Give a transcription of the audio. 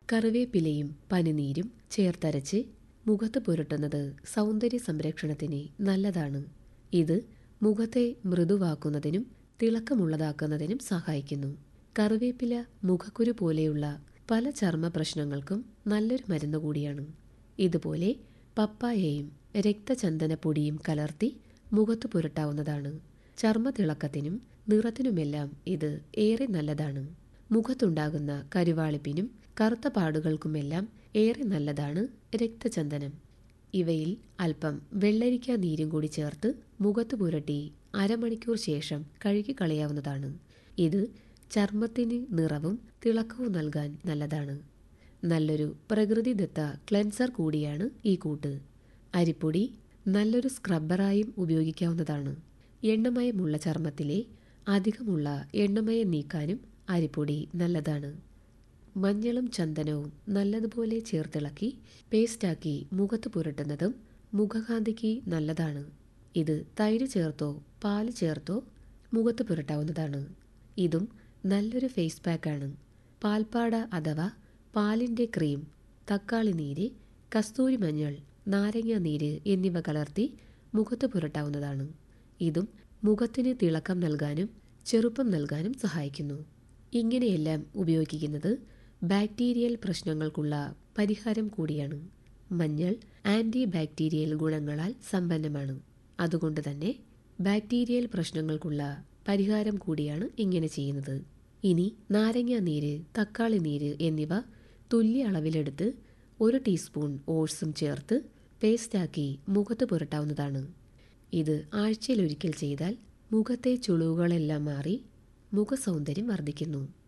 കറിവേപ്പിലയും പനിനീരും ചേർത്തരച്ച് മുഖത്ത് പുരട്ടുന്നത് സൗന്ദര്യ സംരക്ഷണത്തിന് നല്ലതാണ് ഇത് മുഖത്തെ മൃദുവാക്കുന്നതിനും തിളക്കമുള്ളതാക്കുന്നതിനും സഹായിക്കുന്നു കറിവേപ്പില മുഖക്കുരു പോലെയുള്ള പല ചർമ്മ പ്രശ്നങ്ങൾക്കും നല്ലൊരു മരുന്ന് കൂടിയാണ് ഇതുപോലെ പപ്പായയും രക്തചന്ദനപ്പൊടിയും കലർത്തി മുഖത്ത് പുരട്ടാവുന്നതാണ് ചർമ്മതിളക്കത്തിനും നിറത്തിനുമെല്ലാം ഇത് ഏറെ നല്ലതാണ് മുഖത്തുണ്ടാകുന്ന കരുവാളിപ്പിനും കറുത്ത പാടുകൾക്കുമെല്ലാം ഏറെ നല്ലതാണ് രക്തചന്ദനം ഇവയിൽ അല്പം വെള്ളരിക്ക നീരും കൂടി ചേർത്ത് മുഖത്ത് പുരട്ടി അരമണിക്കൂർ ശേഷം കഴുകി കളയാവുന്നതാണ് ഇത് ചർമ്മത്തിന് നിറവും തിളക്കവും നൽകാൻ നല്ലതാണ് നല്ലൊരു പ്രകൃതിദത്ത ക്ലെൻസർ കൂടിയാണ് ഈ കൂട്ട് അരിപ്പൊടി നല്ലൊരു സ്ക്രബ്ബറായും ഉപയോഗിക്കാവുന്നതാണ് എണ്ണമയമുള്ള ചർമ്മത്തിലെ അധികമുള്ള എണ്ണമയം നീക്കാനും അരിപ്പൊടി നല്ലതാണ് മഞ്ഞളും ചന്ദനവും നല്ലതുപോലെ ചേർത്തിളക്കി പേസ്റ്റാക്കി മുഖത്ത് പുരട്ടുന്നതും മുഖകാന്തിക്ക് നല്ലതാണ് ഇത് തൈര് ചേർത്തോ പാല് ചേർത്തോ മുഖത്ത് പുരട്ടാവുന്നതാണ് ഇതും നല്ലൊരു ഫേസ് പാക്കാണ് പാൽപ്പാട അഥവാ പാലിൻ്റെ ക്രീം തക്കാളി നീര് കസ്തൂരി മഞ്ഞൾ നാരങ്ങ നീര് എന്നിവ കലർത്തി മുഖത്ത് പുരട്ടാവുന്നതാണ് ഇതും മുഖത്തിന് തിളക്കം നൽകാനും ചെറുപ്പം നൽകാനും സഹായിക്കുന്നു ഇങ്ങനെയെല്ലാം ഉപയോഗിക്കുന്നത് ബാക്ടീരിയൽ പ്രശ്നങ്ങൾക്കുള്ള പരിഹാരം കൂടിയാണ് മഞ്ഞൾ ആൻറ്റി ബാക്ടീരിയൽ ഗുണങ്ങളാൽ സമ്പന്നമാണ് അതുകൊണ്ട് തന്നെ ബാക്ടീരിയൽ പ്രശ്നങ്ങൾക്കുള്ള പരിഹാരം കൂടിയാണ് ഇങ്ങനെ ചെയ്യുന്നത് ഇനി നാരങ്ങ നീര് തക്കാളി നീര് എന്നിവ തുല്യ അളവിലെടുത്ത് ഒരു ടീസ്പൂൺ ഓട്സും ചേർത്ത് പേസ്റ്റാക്കി മുഖത്ത് പുരട്ടാവുന്നതാണ് ഇത് ആഴ്ചയിലൊരിക്കൽ ചെയ്താൽ മുഖത്തെ ചുളിവുകളെല്ലാം മാറി മുഖസൗന്ദര്യം വർദ്ധിക്കുന്നു